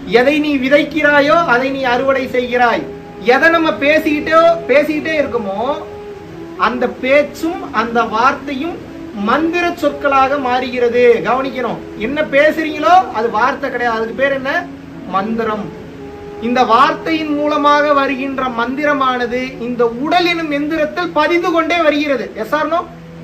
எதை நீ விதைக்கிறாயோ அதை நீ அறுவடை செய்கிறாய் எதை நம்ம பேசிக்கிட்டோ பேசிக்கிட்டே இருக்குமோ அந்த பேச்சும் அந்த வார்த்தையும் மந்திர சொற்களாக மாறுகிறது கவனிக்கணும் என்ன பேசுறீங்களோ அது வார்த்தை கிடையாது அதுக்கு பேர் என்ன மந்திரம் இந்த வார்த்தையின் மூலமாக வருகின்ற மந்திரமானது இந்த உடல் எனும் எந்திரத்தில் பதிந்து கொண்டே வருகிறது எஸ் ஆர்னோ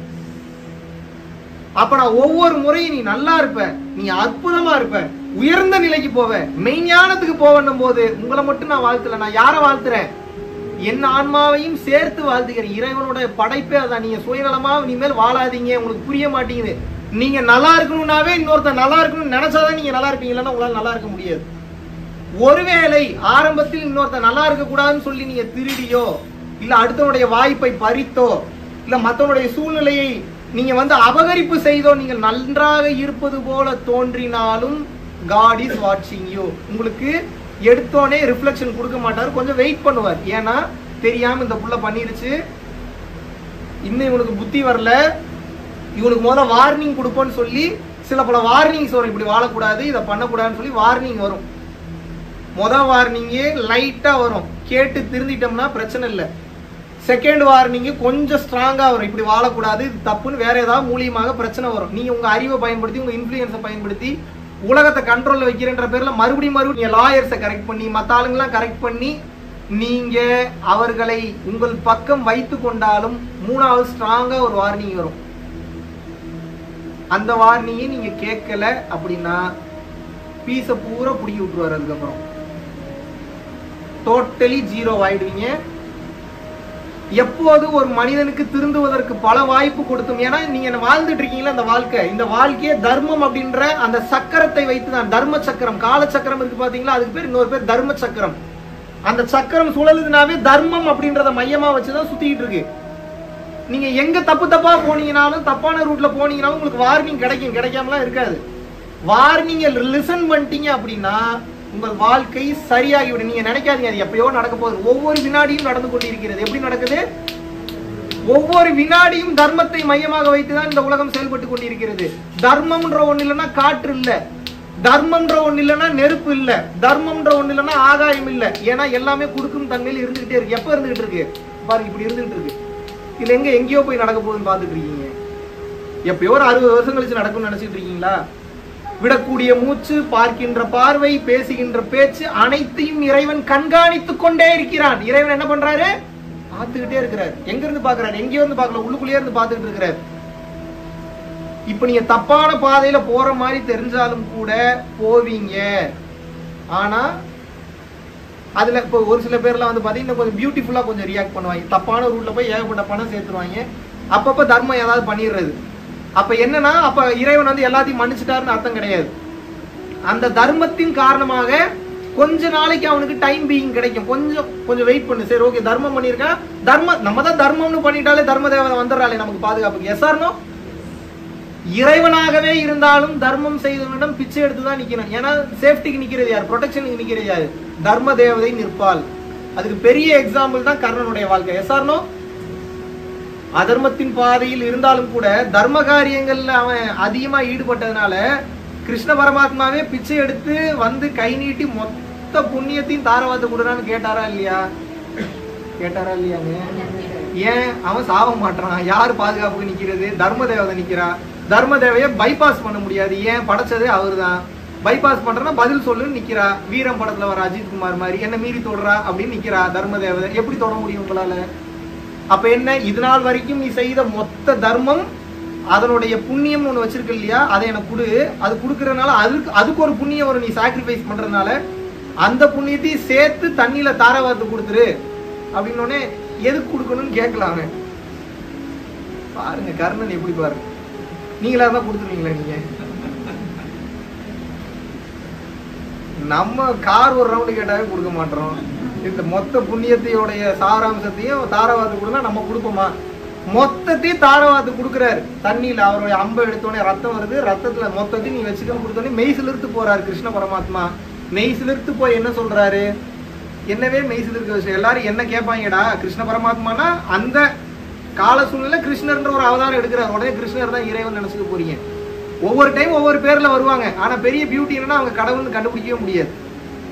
அப்ப நான் ஒவ்வொரு முறையும் நீ நல்லா இருப்ப நீ அற்புதமா இருப்ப உயர்ந்த நிலைக்கு போவ மெய்ஞானத்துக்கு போவன்னும் போது உங்களை மட்டும் நான் வாழ்த்தல நான் யாரை வாழ்த்துறேன் என் ஆன்மாவையும் சேர்த்து வாழ்த்துக்கிறேன் இறைவனோட படைப்பே அதான் நீங்க சுயநலமா இனிமேல் வாழாதீங்க உங்களுக்கு புரிய மாட்டேங்குது நீங்க நல்லா இருக்கணும்னாவே இன்னொருத்தன் நல்லா இருக்கணும்னு நினைச்சாதான் நீங்க நல்லா இருப்பீங்க இல்லைன்னா உங்களால நல்லா இருக்க முடியாது ஒருவேளை ஆரம்பத்தில் இன்னொருத்தன் நல்லா இருக்க கூடாதுன்னு சொல்லி நீங்க திருடியோ இல்ல அடுத்தவனுடைய வாய்ப்பை பறித்தோ இல்ல மத்தவனுடைய சூழ்நிலையை நீங்க வந்து அபகரிப்பு செய்தோ நீங்கள் நன்றாக இருப்பது போல தோன்றினாலும் காட் இஸ் வாட்சிங் யூ உங்களுக்கு எடுத்தோனே ரிஃப்ளெக்ஷன் கொடுக்க மாட்டார் கொஞ்சம் வெயிட் பண்ணுவார் ஏன்னா தெரியாம இந்த புள்ள பண்ணிருச்சு இன்னும் இவனுக்கு புத்தி வரல இவனுக்கு முதல்ல வார்னிங் கொடுப்போன்னு சொல்லி சில பல வார்னிங்ஸ் வரும் இப்படி வாழக்கூடாது இதை பண்ணக்கூடாதுன்னு சொல்லி வார்னிங் வரும் முத வார்னிங்கே லைட்டா வரும் கேட்டு திருந்திட்டோம்னா பிரச்சனை இல்லை செகண்ட் வார்னிங் கொஞ்சம் ஸ்ட்ராங்கா வரும் இப்படி வாழக்கூடாது இது தப்புன்னு வேற ஏதாவது மூலியமாக பிரச்சனை வரும் நீங்க உங்க அறிவை பயன்படுத்தி உங்க இன்ஃபுளுன்ஸை பயன்படுத்தி உலகத்தை கண்ட்ரோல்ல வைக்கிறன்ற பேர்ல மறுபடியும் மறுபடியும் நீங்க லாயர்ஸை கரெக்ட் பண்ணி மத்த ஆளுங்கெல்லாம் கரெக்ட் பண்ணி நீங்க அவர்களை உங்கள் பக்கம் வைத்து கொண்டாலும் மூணாவது ஸ்ட்ராங்கா ஒரு வார்னிங் வரும் அந்த வார்னிங்கை நீங்க கேட்கல அப்படின்னா பீஸ பூரா புடிக்கி விட்டுருவாரு அதுக்கப்புறம் டோட்டலி ஜீரோ ஆயிடுவீங்க எப்போது ஒரு மனிதனுக்கு திருந்துவதற்கு பல வாய்ப்பு கொடுத்தும் ஏன்னா நீங்க என்ன வாழ்ந்துட்டு இருக்கீங்களா அந்த வாழ்க்கை இந்த வாழ்க்கையே தர்மம் அப்படின்ற அந்த சக்கரத்தை வைத்து தான் தர்ம சக்கரம் கால சக்கரம் இருக்கு பாத்தீங்களா அதுக்கு பேர் இன்னொரு பேர் தர்ம சக்கரம் அந்த சக்கரம் சுழலுதுனாவே தர்மம் அப்படின்றத மையமா வச்சுதான் சுத்திட்டு இருக்கு நீங்க எங்க தப்பு தப்பா போனீங்கனாலும் தப்பான ரூட்ல போனீங்கனாலும் உங்களுக்கு வார்னிங் கிடைக்கும் கிடைக்காமலாம் இருக்காது வார்னிங்க லிசன் பண்ணிட்டீங்க அப்படின்னா உங்கள் வாழ்க்கை சரியாகி விடும் நீங்க நினைக்காதீங்க அது எப்பயோ நடக்க போகுது ஒவ்வொரு வினாடியும் நடந்து கொண்டிருக்கிறது எப்படி நடக்குது ஒவ்வொரு வினாடியும் தர்மத்தை மையமாக வைத்துதான் இந்த உலகம் செயல்பட்டு கொண்டிருக்கிறது தர்மம்ன்ற ஒண்ணு இல்லைன்னா காற்று இல்ல தர்மம்ன்ற ஒண்ணு இல்லைன்னா நெருப்பு இல்ல தர்மம்ன்ற ஒண்ணு இல்லைன்னா ஆகாயம் இல்ல ஏன்னா எல்லாமே கொடுக்கும் தன்மையில் இருந்துகிட்டே இருக்கு எப்ப இருந்துகிட்டு இருக்கு பாருங்க இப்படி இருந்துகிட்டு இருக்கு இதுல எங்க எங்கேயோ போய் நடக்க போகுதுன்னு பாத்துட்டு இருக்கீங்க எப்பயோ ஒரு அறுபது வருஷம் கழிச்சு நடக்கும்னு நினைச்சிட்டு இருக்கீங்களா விடக்கூடிய மூச்சு பார்க்கின்ற பார்வை பேசுகின்ற பேச்சு அனைத்தையும் இறைவன் கண்காணித்துக் கொண்டே இருக்கிறான் இறைவன் என்ன பண்றாரு பார்த்துக்கிட்டே இருக்கிறார் எங்க இருந்து பாக்குறாரு எங்கேயோ இருந்து பார்க்கல உள்ளுக்குள்ளேயே இருந்து பார்த்துக்கிட்டு இருக்கிறார் இப்ப நீங்க தப்பான பாதையில போற மாதிரி தெரிஞ்சாலும் கூட போவீங்க ஆனா அதுல இப்போ ஒரு சில பேர்லாம் வந்து பாத்தீங்கன்னா கொஞ்சம் பியூட்டிஃபுல்லா கொஞ்சம் ரியாக்ட் பண்ணுவாங்க தப்பான ரூட்ல போய் ஏகப்பட்ட பணம் சேர்த்துருவாங்க அப்பப்ப தர்மம் ஏதாவது பண்ணிடுறது அப்ப என்னன்னா அப்ப இறைவன் வந்து எல்லாத்தையும் மன்னிச்சிட்டாருன்னு அர்த்தம் கிடையாது அந்த தர்மத்தின் காரணமாக கொஞ்ச நாளைக்கு அவனுக்கு டைம் பீயிங் கிடைக்கும் கொஞ்சம் கொஞ்சம் வெயிட் பண்ணு சரி ஓகே தர்மம் பண்ணியிருக்கான் தர்ம நம்ம தான் தர்மம்னு பண்ணிட்டாலே தர்ம தேவதை வந்துடுறாளே நமக்கு பாதுகாப்புக்கு எஸ் ஆர்னோ இறைவனாகவே இருந்தாலும் தர்மம் செய்தவனிடம் பிச்சை எடுத்து தான் நிக்கணும் ஏன்னா சேஃப்டிக்கு நிக்கிறது யார் ப்ரொடெக்ஷனுக்கு நிக்கிறது யாரு தர்ம தேவதை நிற்பாள் அதுக்கு பெரிய எக்ஸாம்பிள் தான் கர்ணனுடைய வாழ்க்கை எஸ் ஆர்னோ அதர்மத்தின் பாதையில் இருந்தாலும் கூட தர்ம காரியங்கள்ல அவன் அதிகமா ஈடுபட்டதுனால கிருஷ்ண பரமாத்மாவே பிச்சை எடுத்து வந்து கை நீட்டி மொத்த புண்ணியத்தையும் தாரவாத்து கொடுறான்னு கேட்டாரா இல்லையா கேட்டாரா இல்லையாங்க ஏன் அவன் சாவ மாட்டான் யார் பாதுகாப்புக்கு நிக்கிறது தர்ம தேவதை நிக்கிறா தர்ம தேவையை பைபாஸ் பண்ண முடியாது ஏன் படைச்சதே அவர்தான் பைபாஸ் பண்றனா பதில் சொல்லுன்னு நிக்கிறா வீரம் படத்துல வர அஜித் குமார் மாதிரி என்ன மீறி தொடுறா அப்படின்னு நிக்கிறா தர்ம தேவதை எப்படி தொட முடியும் உங்களால அப்ப என்ன இது நாள் வரைக்கும் நீ செய்த மொத்த தர்மம் அதனுடைய புண்ணியம் ஒண்ணு வச்சிருக்க இல்லையா அதை எனக்கு கொடு அது கொடுக்கறதுனால அதுக்கு அதுக்கு ஒரு புண்ணியம் வரும் நீ சாக்ரிஃபைஸ் பண்றதுனால அந்த புண்ணியத்தையும் சேர்த்து தண்ணியில தாரவாத்து கொடுத்துரு அப்படின்னோடனே எதுக்கு கொடுக்கணும்னு கேட்கலாம் அவன் பாருங்க கர்ணன் எப்படி பாருங்க நீங்களா தான் கொடுத்துருவீங்களா நீங்க நம்ம கார் ஒரு ரவுண்டு கேட்டாவே கொடுக்க மாட்டோம் இந்த மொத்த புண்ணியத்தையோடைய சாராம்சத்தையும் தாரவாத்து கொடுத்தா நம்ம கொடுப்போமா மொத்தத்தையும் தாரவாத்து கொடுக்குறாரு தண்ணியில அவருடைய அம்பை எடுத்தோடனே ரத்தம் வருது ரத்தத்துல மொத்தத்தையும் நீ வச்சுக்கன்னு கொடுத்தோடனே மெய் சிலிர்த்து போறாரு கிருஷ்ண பரமாத்மா மெய் சிலிர்த்து போய் என்ன சொல்றாரு என்னவே மெய் சிலிர்க்க விஷயம் எல்லாரும் என்ன கேட்பாங்கடா கிருஷ்ண பரமாத்மானா அந்த கால சூழ்நிலை கிருஷ்ணர்ன்ற ஒரு அவதாரம் எடுக்கிறார் உடனே கிருஷ்ணர் தான் இறைவன் நினைச்சுக்க போறீங்க ஒவ்வொரு டைம் ஒவ்வொரு பேர்ல வருவாங்க ஆனா பெரிய பியூட்டி என்னன்னா அவங்க கடவுள்னு கண்டுபிடிக்கவே முடியாது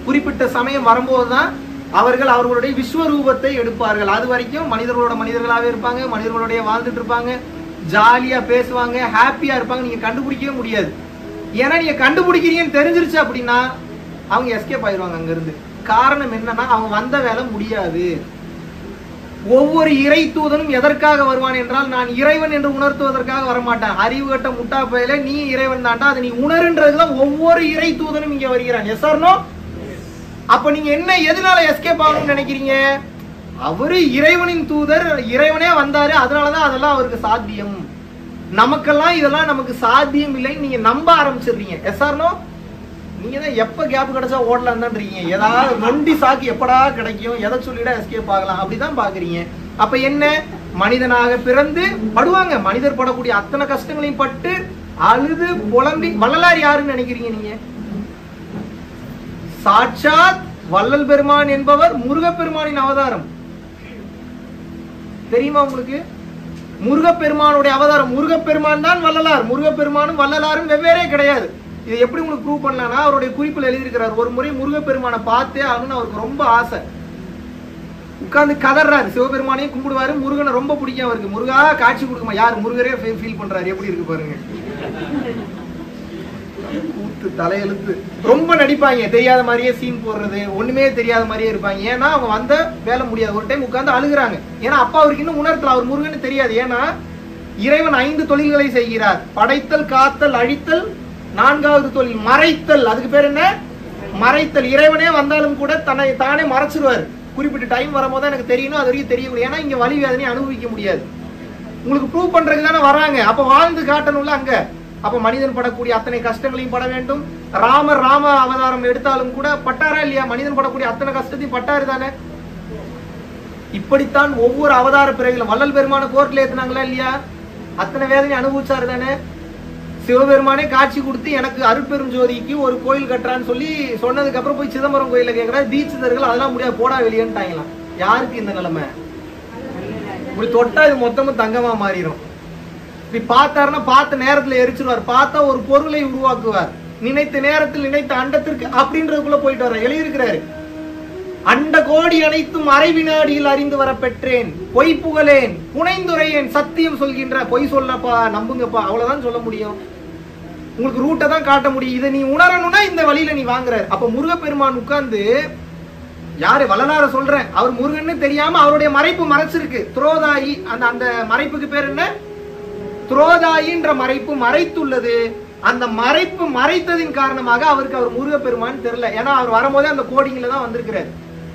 குறிப்பிட்ட சமயம் வரும்போது தான் அவர்கள் அவர்களுடைய விஸ்வரூபத்தை எடுப்பார்கள் அது வரைக்கும் மனிதர்களோட மனிதர்களாவே இருப்பாங்க மனிதர்களுடைய வாழ்ந்துட்டு இருப்பாங்க ஜாலியா பேசுவாங்க ஹாப்பியா இருப்பாங்க நீங்க கண்டுபிடிக்கவே முடியாது ஏன்னா நீங்க கண்டுபிடிக்கிறீங்கன்னு தெரிஞ்சிருச்சு அப்படின்னா அவங்க எஸ்கேப் ஆயிடுவாங்க அங்க இருந்து காரணம் என்னன்னா அவங்க வந்த வேலை முடியாது ஒவ்வொரு இறை தூதனும் எதற்காக வருவான் என்றால் நான் இறைவன் என்று உணர்த்துவதற்காக வரமாட்டான் அறிவு கட்ட முட்டா பயில நீ இறைவன் தாண்டா அதை நீ உணருன்றதுதான் ஒவ்வொரு இறை தூதனும் இங்க வருகிறான் எஸ் ஆர் நோ அப்ப நீங்க என்ன எதனால எஸ்கேப் ஆகணும்னு நினைக்கிறீங்க அவரு இறைவனின் தூதர் இறைவனே வந்தாரு அதனாலதான் அதெல்லாம் அவருக்கு சாத்தியம் நமக்கெல்லாம் இதெல்லாம் நமக்கு சாத்தியம் இல்லைன்னு நீங்க நம்ப ஆரம்பிச்சிடுறீங்க எஸ் ஆர் நோ நீங்க தான் எப்ப கேப் கிடைச்சா ஓடலாம் தான் இருக்கீங்க ஏதாவது நொண்டி சாக்கு எப்படா கிடைக்கும் எதை சொல்லிட எஸ்கேப் ஆகலாம் அப்படிதான் பாக்குறீங்க அப்ப என்ன மனிதனாக பிறந்து படுவாங்க மனிதர் படக்கூடிய அத்தனை கஷ்டங்களையும் பட்டு அழுது புலம்பி வள்ளலார் யாருன்னு நினைக்கிறீங்க நீங்க சாட்சாத் வள்ளல் பெருமான் என்பவர் முருகப்பெருமானின் அவதாரம் தெரியுமா உங்களுக்கு முருகப்பெருமானுடைய அவதாரம் முருகப்பெருமான் தான் வள்ளலார் முருகப்பெருமானும் வள்ளலாரும் வெவ்வேறே கிடையாது இது எப்படி உங்களுக்கு ப்ரூவ் பண்ணலாம்னா அவருடைய குறிப்பில் எழுதியிருக்கிறார் ஒரு முறை முருகப்பெருமானை பார்த்தே ஆகணும்னு அவருக்கு ரொம்ப ஆசை உட்கார்ந்து கதறாரு சிவபெருமானையும் கும்பிடுவாரு முருகனை ரொம்ப பிடிக்கும் அவருக்கு முருகா காட்சி கொடுக்குமா யார் முருகரே ஃபீல் பண்றாரு எப்படி இருக்கு பாருங்க கூத்து தலையெழுத்து ரொம்ப நடிப்பாங்க தெரியாத மாதிரியே சீன் போடுறது ஒண்ணுமே தெரியாத மாதிரியே இருப்பாங்க ஏன்னா அவங்க வந்த வேலை முடியாது ஒரு டைம் உட்கார்ந்து அழுகுறாங்க ஏன்னா அப்பா அவருக்கு இன்னும் உணர்த்தல அவர் முருகன்னு தெரியாது ஏன்னா இறைவன் ஐந்து தொழில்களை செய்கிறார் படைத்தல் காத்தல் அழித்தல் நான்காவது தொழில் மறைத்தல் அதுக்கு பேர் என்ன மறைத்தல் இறைவனே வந்தாலும் கூட தன்னை தானே மறைச்சிருவார் குறிப்பிட்ட டைம் வரும்போது தான் எனக்கு தெரியணும் அது வரைக்கும் தெரியணும் ஏன்னா இங்க வலி வேதனையை அனுபவிக்க முடியாது உங்களுக்கு ப்ரூவ் பண்றதுக்கு தானே வராங்க அப்ப வாழ்ந்து காட்டணும்ல அங்க அப்ப மனிதன் படக்கூடிய அத்தனை கஷ்டங்களையும் பட வேண்டும் ராமர் ராம அவதாரம் எடுத்தாலும் கூட பட்டாரா இல்லையா மனிதன் படக்கூடிய அத்தனை கஷ்டத்தையும் பட்டாரு தானே இப்படித்தான் ஒவ்வொரு அவதார பிறவிலும் வள்ளல் பெருமான கோர்ட்ல ஏத்துனாங்களா இல்லையா அத்தனை வேதனை அனுபவிச்சாரு தானே சிவபெருமானே காட்சி கொடுத்து எனக்கு அருட்பெரும் ஜோதிக்கு ஒரு கோயில் கட்டுறான்னு சொல்லி சொன்னதுக்கு அப்புறம் போய் சிதம்பரம் கோயில கேக்குறா தீட்சிதர்கள் அதெல்லாம் முடியாது போடா வெளியேன்ட்டாங்களாம் யாருக்கு இந்த நிலைமை இப்படி தொட்டா இது மொத்தமும் தங்கமா மாறிடும் இப்படி பார்த்தாருன்னா பார்த்த நேரத்துல எரிச்சிருவார் பார்த்தா ஒரு பொருளை உருவாக்குவார் நினைத்த நேரத்தில் நினைத்த அண்டத்திற்கு அப்படின்றதுக்குள்ள போயிட்டு வர எழுதியிருக்கிறாரு அண்ட கோடி அனைத்தும் அரை வினாடியில் அறிந்து வர பெற்றேன் பொய் புகழேன் புனைந்துரையேன் சத்தியம் சொல்கின்ற பொய் சொல்லப்பா நம்புங்கப்பா அவ்வளவுதான் சொல்ல முடியும் உங்களுக்கு ரூட்டை தான் காட்ட முடியும் இதை நீ உணரணும்னா இந்த வழியில நீ வாங்குற அப்ப முருகப்பெருமான் உட்கார்ந்து யாரு வள்ளலார சொல்றேன் அவர் முருகன்னு தெரியாம அவருடைய மறைப்பு மறைச்சிருக்கு துரோதாயி அந்த அந்த மறைப்புக்கு பேர் என்ன துரோதாயின்ற மறைப்பு மறைத்துள்ளது அந்த மறைப்பு மறைத்ததின் காரணமாக அவருக்கு அவர் முருகப்பெருமான் தெரியல ஏன்னா அவர் வரும்போதே அந்த கோடிங்ல தான் வந்திருக்கிறார்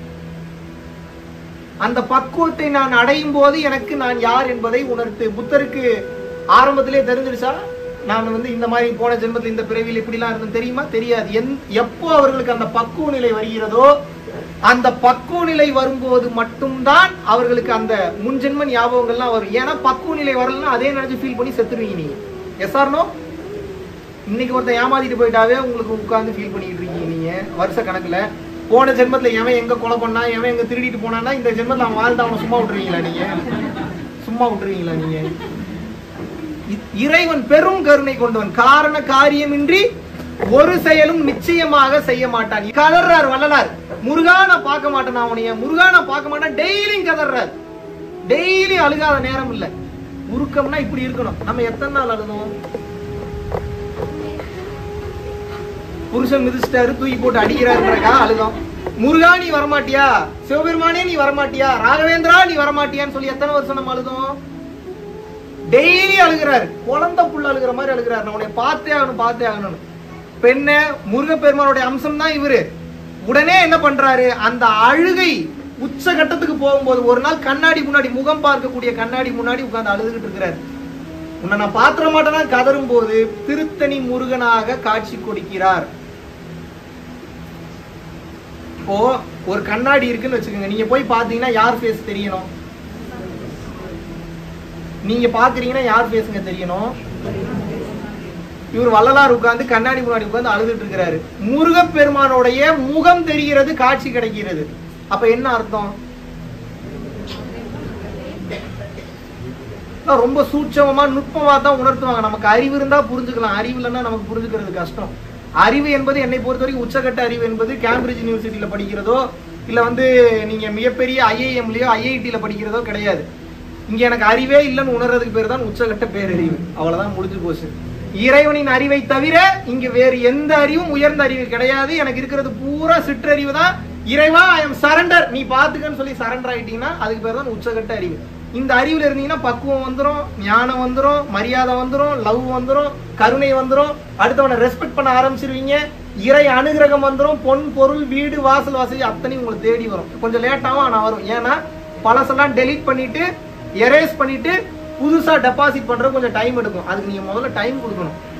அந்த பக்குவத்தை நான் அடையும் போது எனக்கு நான் யார் என்பதை உணர்த்து புத்தருக்கு ஆரம்பத்திலே தெரிஞ்சிருச்சா நான் வந்து இந்த மாதிரி போன ஜென்மத்தில் இந்த பிறவியில் இப்படிலாம் இருந்தேன் தெரியுமா தெரியாது எந் எப்போ அவர்களுக்கு அந்த பக்குவ நிலை வருகிறதோ அந்த பக்குவ நிலை வரும்போது மட்டும்தான் அவர்களுக்கு அந்த முன்ஜென்ம ஞாபகங்கள்லாம் வரும் ஏன்னா பக்குவ நிலை வரலன்னா அதே நினைச்சு ஃபீல் பண்ணி செத்துருவீங்க நீங்க எஸ் ஆர்னோ இன்னைக்கு ஒருத்தன் ஏமாத்திட்டு போயிட்டாவே உங்களுக்கு உட்கார்ந்து ஃபீல் பண்ணிட்டு இருக்கீங்க நீங்க வருஷ கணக்குல போன ஜென்மத்துல எவன் எங்க கொலை பண்ணா எவன் எங்க திருடிட்டு போனான்னா இந்த ஜென்மத்துல அவன் வாழ்ந்து அவனை சும்மா விட்டுருவீங்களா நீங்க சும்மா விட்டுருவீங்களா நீங்க இ- இறைவன் பெரும் கருணை கொண்டவன் காரண காரியமின்றி ஒரு செயலும் நிச்சயமாக செய்ய மாட்டான் கதறார் வள்ளலார் முருகா நான் பார்க்க மாட்டேன் நான் உனைய முருகா நான் பார்க்க மாட்டேன் டெய்லியும் கதறார் டெய்லி அழுகாத நேரம் இல்ல உருக்கம்னா இப்படி இருக்கணும் நம்ம எத்தனை நாள் அழுதோம் புருஷன் மிதிச்சிட்டாரு தூக்கி போட்டு அடிக்கிறாருன்றக்கா அழுதோம் முருகா நீ வரமாட்டியா சிவபெருமானே நீ வரமாட்டியா ராகவேந்திரா நீ வரமாட்டியான்னு சொல்லி எத்தனை வருஷம் நம்ம அழுதோம் டெய்லி அழுகிறாரு குழந்தை புள்ள அழுகிற மாதிரி அழுகிறாரு நான் உன்னை பார்த்தே ஆகணும் பார்த்தே ஆகணும் பெண்ண முருகப்பெருமானுடைய அம்சம் தான் இவரு உடனே என்ன பண்றாரு அந்த அழுகை உச்ச கட்டத்துக்கு போகும்போது ஒரு நாள் கண்ணாடி முன்னாடி முகம் பார்க்கக்கூடிய கண்ணாடி முன்னாடி உட்கார்ந்து அழுதுகிட்டு இருக்கிறாரு உன்னை நான் பாத்திர மாட்டேனா கதரும் போது திருத்தணி முருகனாக காட்சி கொடுக்கிறார் இப்போ ஒரு கண்ணாடி இருக்குன்னு வச்சுக்கோங்க நீங்க போய் பாத்தீங்கன்னா யார் ஃபேஸ் தெரியணும் நீங்க பாக்குறீங்கன்னா யார் ஃபேஸுங்க தெரியணும் இவர் வள்ளலார் உட்கார்ந்து கண்ணாடி முன்னாடி உட்கார்ந்து அழுதுட்டு இருக்கிறாரு முருகப்பெருமானுடைய முகம் தெரிகிறது காட்சி கிடைக்கிறது அப்ப என்ன அர்த்தம் அதான் ரொம்ப சூட்சமமா நுட்பமா தான் உணர்த்துவாங்க நமக்கு அறிவு இருந்தா புரிஞ்சுக்கலாம் அறிவு இல்லைன்னா நமக்கு புரிஞ்சுக்கிறது கஷ்டம் அறிவு என்பது என்னை பொறுத்தவரைக்கும் உச்சகட்ட அறிவு என்பது கேம்பிரிட்ஜ் யூனிவர்சிட்டியில படிக்கிறதோ இல்ல வந்து நீங்க மிகப்பெரிய ஐஐஎம்லயோ ஐஐடியில படிக்கிறதோ கிடையாது இங்க எனக்கு அறிவே இல்லைன்னு உணர்றதுக்கு பேர் தான் உச்சகட்ட பேரறிவு அவ்வளவுதான் முடிஞ்சு போச்சு இறைவனின் அறிவை தவிர இங்க வேறு எந்த அறிவும் உயர்ந்த அறிவு கிடையாது எனக்கு இருக்கிறது பூரா சிற்றறிவு தான் இறைவா ஐ எம் சரண்டர் நீ பாத்துக்கன்னு சொல்லி சரண்டர் ஆயிட்டீங்கன்னா அதுக்கு பேர் தான் உச்சகட்ட அறிவு இந்த அறிவுல இருந்தீங்கன்னா பக்குவம் வந்துரும் ஞானம் வந்துரும் மரியாதை வந்துரும் லவ் வந்துரும் கருணை வந்துரும் அடுத்தவனை ரெஸ்பெக்ட் பண்ண ஆரம்பிச்சிருவீங்க இறை அனுகிரகம் வந்துரும் பொன் பொருள் வீடு வாசல் வாசல் அத்தனையும் உங்களை தேடி வரும் கொஞ்சம் லேட்டாவும் ஆனா வரும் ஏன்னா பழசெல்லாம் டெலீட் பண்ணிட்டு எரேஸ் பண்ணிட்டு புதுசா டெபாசிட் பண்றது கொஞ்சம் டைம் எடுக்கும் அதுக்கு நீங்க முதல்ல டைம் கொடுக்கணும்